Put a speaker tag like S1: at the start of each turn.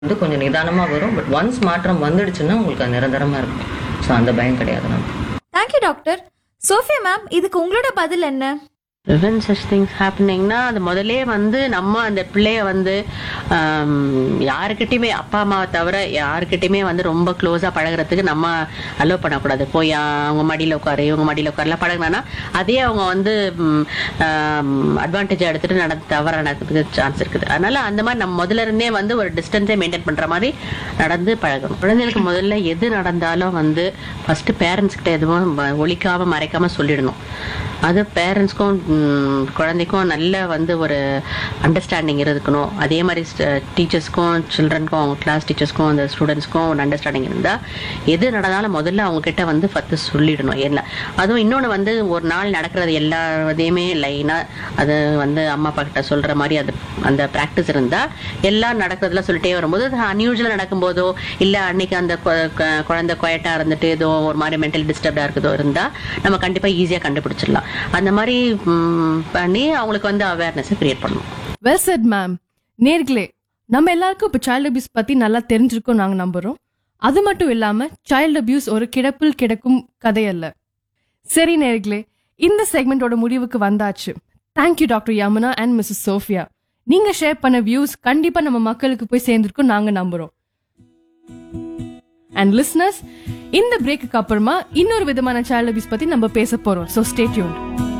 S1: வந்து கொஞ்சம் நிதானமா வரும் பட் ஒன்ஸ் மாற்றம் வந்துடுச்சுன்னா உங்களுக்கு அது நிரந்தரமா இருக்கும் ஸோ அந்த பயம் கிடையாது நமக்கு
S2: தேங்க்யூ டாக்டர் சோஃபியா மேம் இதுக்கு உங்களோட பதில் என்ன
S3: when such things happeningனா அது முதலே வந்து நம்ம அந்த பிள்ளைய வந்து ஆம், யாருக்கிட்டயுமே அப்பா அம்மாவை தவிர யாருக்கிட்டயுமே வந்து ரொம்ப க்ளோஸா பழகுறதுக்கு நம்ம அலோவ் பண்ணக்கூடாது போய் அவங்க மடியில உட்காரு இவங்க மடியில உட்காருலாம் பழகுனானா அதே அவங்க வந்து அட்வான்டேஜ் எடுத்துட்டு நட தவற நடக்கிறதுக்கு சான்ஸ் இருக்குது அதனால அந்த மாதிரி நம்ம முதல்ல இருந்தே வந்து ஒரு டிஸ்டன்ஸே மெயின்டைன் பண்ற மாதிரி நடந்து பழகணும் குழந்தைகளுக்கு முதல்ல எது நடந்தாலும் வந்து ஃபர்ஸ்ட் பேரண்ட்ஸ் கிட்ட எதுவும் வ- ஒளிக்காம மறைக்காம சொல்லிடணும் அது பேரண்ட்ஸ்க்கும் குழந்தைக்கும் நல்ல வந்து ஒரு அண்டர்ஸ்டாண்டிங் இருக்கணும் அதே மாதிரி டீச்சர்ஸ்க்கும் சில்ட்ரனுக்கும் அவங்க கிளாஸ் டீச்சர்ஸ்க்கும் அந்த ஸ்டூடெண்ட்ஸ்க்கும் ஒரு அண்டர்ஸ்டாண்டிங் இருந்தால் எது நடந்தாலும் முதல்ல அவங்க கிட்ட வந்து ஃபர்ஸ்ட் சொல்லிடணும் என்ன அதுவும் இன்னொன்று வந்து ஒரு நாள் நடக்கிறது எல்லா இதையுமே லைனாக அது வந்து அம்மா அப்பா கிட்ட சொல்கிற மாதிரி அது அந்த ப்ராக்டிஸ் இருந்தால் எல்லாம் நடக்கிறதுல சொல்லிட்டே வரும்போது அது அன்யூஜுவலாக நடக்கும்போதோ இல்லை அன்னைக்கு அந்த கொ- க- குழந்தை குவைட்டாக இருந்துட்டு ஏதோ ஒரு மாதிரி மென்டல் டிஸ்டர்ப்டாக இருக்குதோ இருந்தால் நம்ம கண்டிப்பாக ஈஸியாக கண்டுபிடிச்சிடலாம் அந்த மாதிரி ம், பண்ணி அவங்களுக்கு வந்து அவேர்னஸை கிரியேட் பண்ணணும்
S4: வெல் செட் மேம் நேர்களே நம்ம எல்லாருக்கும் இப்போ சைல்டு அபியூஸ் பத்தி நல்லா தெரிஞ்சிருக்கோம் நாங்க நம்புறோம் அது மட்டும் இல்லாம சைல்டு அபியூஸ் ஒரு கிடப்பில் கிடக்கும் கதை அல்ல சரி நேர்களே இந்த செக்மெண்டோட முடிவுக்கு வந்தாச்சு thank you doctor Yamuna and Mrs Sophia நீங்க ஷேர் பண்ண வியூஸ் கண்டிப்பா நம்ம மக்களுக்கு போய் சேர்ந்திருக்கும் நாங்க நம்புறோம் அண்ட் லிஸ்னஸ் இந்த பிரேக்குக்கு அப்புறமா இன்னொரு விதமான சைல்டு அபியூஸ் பத்தி நம்ம பேச போறோம் ஸோ ஸ்டே டியூன்